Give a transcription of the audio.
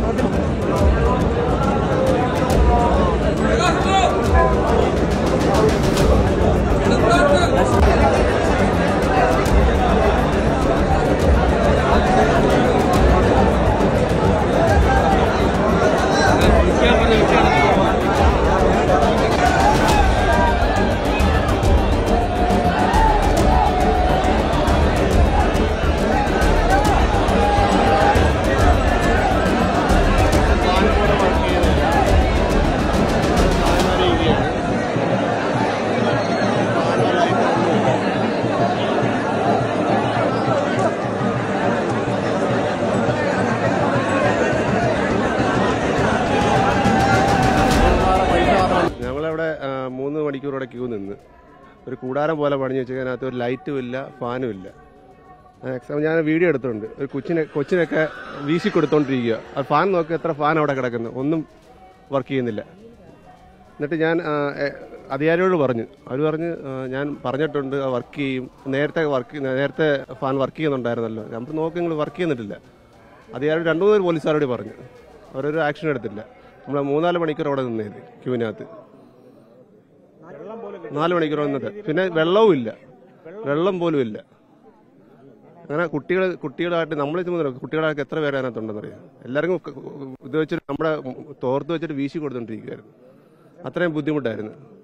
ഞങ്ങളവിടെ ആ, മൂന്ന് മണിക്കൂറോടെ ക്യൂ നിന്ന് ഒരു കൂടാരം പോലെ പണിഞ്ഞു വെച്ചാൽ അതിനകത്ത് ഒരു ലൈറ്റും ഇല്ല ഫാനും ഇല്ല എക്സാം ഞാൻ വീഡിയോ എടുത്തിട്ടുണ്ട് ഒരു കൊച്ചിനെ കൊച്ചിനൊക്കെ വീശി കൊടുത്തോണ്ടിരിക്കുക ആ ഫാൻ നോക്കി എത്ര ഫാൻ അവിടെ കിടക്കുന്നു ഒന്നും വർക്ക് ചെയ്യുന്നില്ല എന്നിട്ട് ഞാൻ ആ, എ, അധികാരിയോട് പറഞ്ഞു അവർ പറഞ്ഞ് ആ, ഞാൻ പറഞ്ഞിട്ടുണ്ട് വർക്ക് ചെയ്യും നേരത്തെ വർക്ക് നേരത്തെ ഫാൻ വർക്ക് ചെയ്യുന്നുണ്ടായിരുന്നല്ലോ നമ്മൾ നോക്കി നിങ്ങൾ വർക്ക് ചെയ്യുന്നിട്ടില്ല അധികാരി രണ്ടു മൂന്ന് പോലീസുകാരോട് പറഞ്ഞു അവരൊരു ആക്ഷൻ എടുത്തില്ല നമ്മൾ മൂന്നാല് മണിക്കൂർ അവിടെ നിന്നേത് ക്യൂവിനകത്ത് നാല് മണിക്കൂർ നിന്നിട്ട് പിന്നെ വെള്ളവും ഇല്ല വെള്ളം പോലും ഇല്ല അങ്ങനെ കുട്ടികൾ കുട്ടികളായിട്ട് നമ്മൾ കുട്ടികളായിട്ട് എത്ര പേര് അതിനകത്തുണ്ടെന്ന് അറിയാം എല്ലാവർക്കും ക- ഇത് വെച്ചിട്ട് നമ്മുടെ തോർത്ത് വെച്ചിട്ട് വീശി കൊടുത്തോണ്ടിരിക്കുവായിരുന്നു അത്രയും ബുദ്ധിമുട്ടായിരുന്നു